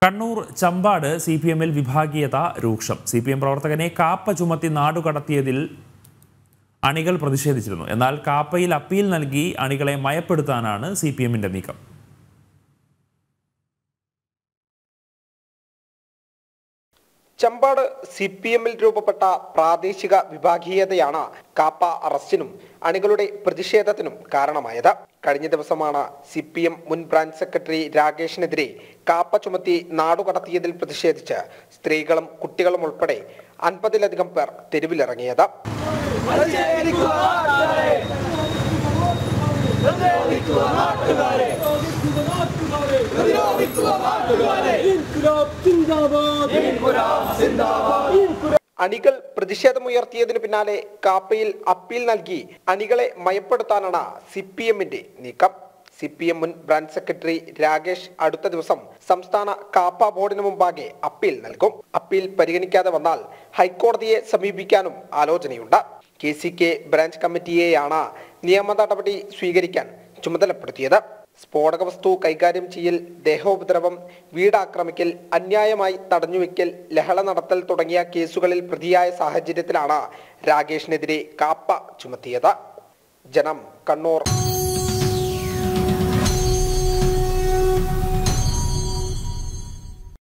Kannur Champad C P എമ്മിൽ വിഭാഗീയത രൂക്ഷം സി പി എം പ്രവർത്തകനെ കാപ്പ ചുമത്തി നാടുകടത്തിയതിൽ അണികൾ പ്രതിഷേധിച്ചിരുന്നു എന്നാൽ കാപ്പയിൽ അപ്പീൽ നൽകി അണികളെ മയപ്പെടുത്താനാണ് സി പി എമ്മിന്റെ നീക്കം ചമ്പാട് സി പി എമ്മിൽ രൂപപ്പെട്ട പ്രാദേശിക വിഭാഗീയതയാണ് കാപ്പ അറസ്റ്റിനും അണികളുടെ പ്രതിഷേധത്തിനും കാരണമായത് കഴിഞ്ഞ ദിവസമാണ് സി പി എം മുൻ ബ്രാഞ്ച് സെക്രട്ടറി രാകേഷിനെതിരെ കാപ്പ ചുമത്തി നാടുകടത്തിയതിൽ പ്രതിഷേധിച്ച് സ്ത്രീകളും കുട്ടികളും ഉൾപ്പെടെ അൻപതിലധികം പേർ തെരുവിലിറങ്ങിയത് അണികൾ പ്രതിഷേധമുയർത്തിയതിനു പിന്നാലെ കാപ്പയിൽ അപ്പീൽ നൽകി അണികളെ മയപ്പെടുത്താനാണ് സി പി എമ്മിന്റെ നീക്കം സി പി എം മുൻ ബ്രാഞ്ച് സെക്രട്ടറി രാകേഷ് അടുത്ത ദിവസം സംസ്ഥാന കാപ്പ ബോർഡിന് മുമ്പാകെ അപ്പീൽ നൽകും അപ്പീൽ പരിഗണിക്കാതെ വന്നാൽ ഹൈക്കോടതിയെ സമീപിക്കാനും ആലോചനയുണ്ട് കെ സി കെ ബ്രാഞ്ച് കമ്മിറ്റിയെയാണ് നിയമ നടപടി സ്വീകരിക്കാൻ ചുമതലപ്പെടുത്തിയത് സ്ഫോടക വസ്തു കൈകാര്യം ചെയ്യൽ ദേഹോപദ്രവം വീടാക്രമിക്കൽ അന്യായമായി തടഞ്ഞുവെക്കൽ ലഹള നടത്തൽ തുടങ്ങിയ കേസുകളിൽ പ്രതിയായ സാഹചര്യത്തിലാണ് രാകേഷിനെതിരെ കാപ്പ ചുമത്തിയത് ജനം കണ്ണൂർ